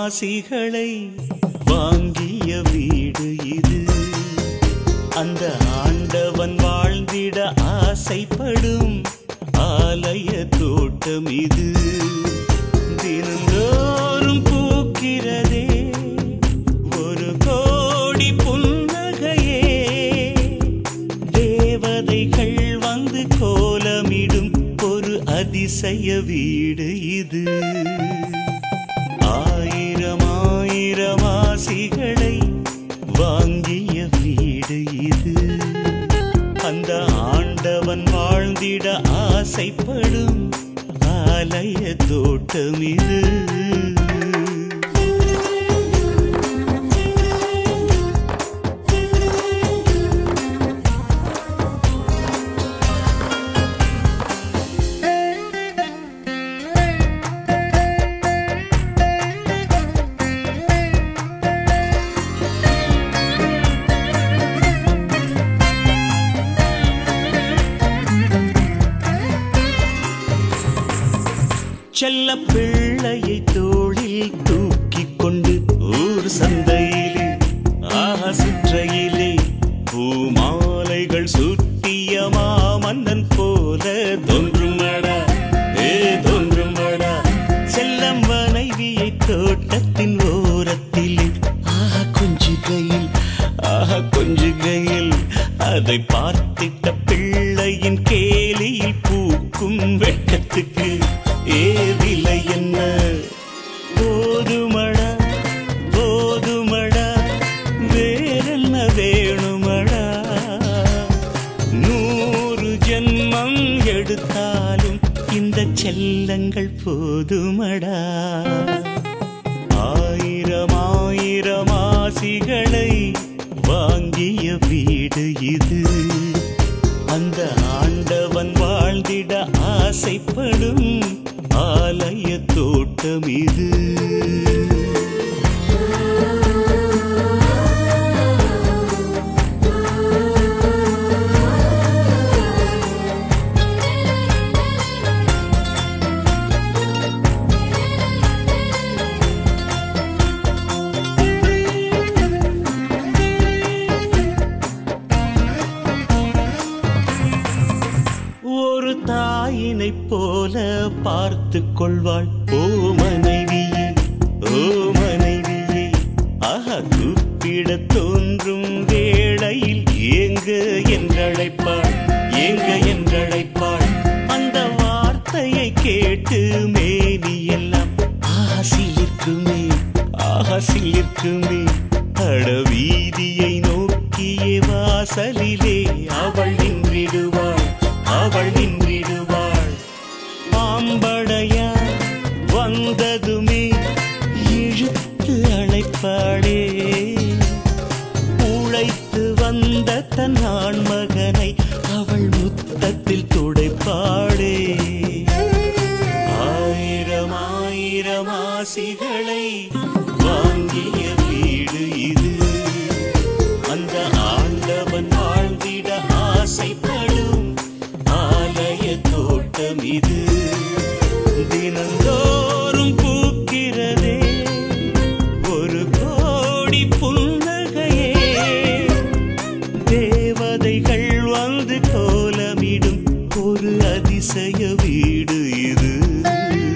ஆசிகளை வாங்கிய வீடு இது அந்த ஆண்டவன் வாழ்ந்திட ஆசைப்படும் ஆலய தோட்டம் இது தினந்தோறும் பூக்கிறதே ஒரு கோடி புன்னகையே தேவதைகள் வந்து கோலமிடும் ஒரு அதிசய வீடு இது ஆயிரம் ஆயிரம் ஆசிகளை வாங்கிய வீடு இது அந்த ஆண்டவன் வாழ்ந்திட ஆசைப்படும் ஆலய தோட்டம் இது செல்ல பிள்ளையை தோளில் தூக்கிக் கொண்டு ஊர் சந்தையிலே ஆஹா சுற்றையிலே பூமாலைகள் சுட்டிய மாமன்னன் போல தோன்றுமடா ஏ தோன்றுமடா செல்லம் மனைவியை தோட்டத்தின் ஓரத்திலே ஆஹா கொஞ்சுகையில் ஆஹா கொஞ்சுகையில் அதை பார்த்திட்ட பிள்ளையின் கேலியில் பூக்கும் வெட்கத்துக்கு ஏவிலை என்ன போதுமடா போதுமடா வேறென்ன வேணுமடா நூறு ஜென்மம் எடுத்தாலும் இந்த செல்லங்கள் போதுமடா ஆயிரம் ஆயிரம் ஆசிகளை வாங்கிய வீடு இது அந்த ஆண்டவன் வாழ்ந்திட ஆசைப்படும் ஆலய தோட்டம் இது ஒரு தாயினைப் போல பார்த்து கொள்வாள் ஓ மனைவியே ஓ மனைவியே ஆஹா கூப்பிட தோன்றும் வேளையில் ஏங்க என்றழைப்பாள் ஏங்க என்றழைப்பாள் அந்த வார்த்தையை கேட்டு மேனி எல்லாம் ஆசிலிருக்குமே ஆசிலிருக்குமே அட வீதியை நோக்கிய வாசலிலே அவள் நின்றிடுவாள் அவள் நின்றிடுவாள் பாம்படையா வந்ததுமே இழுத்து அழைப்பாளே உழைத்து வந்த தன் ஆண்மகனை அவள் முத்தத்தில் துடைப்பாளே ஆயிரம் ஆயிரம் ஆசிகளை வாங்கிய வீடு இது அந்த ஆண்டவன் வாழ்ந்திட ஆசைப்படும் ஆலய தோட்டம் இது தினந்தோறும் பூக்கிறதே ஒரு கோடி புன்னகையே தேவதைகள் வந்து கோலமிடும் ஒரு அதிசய வீடு இது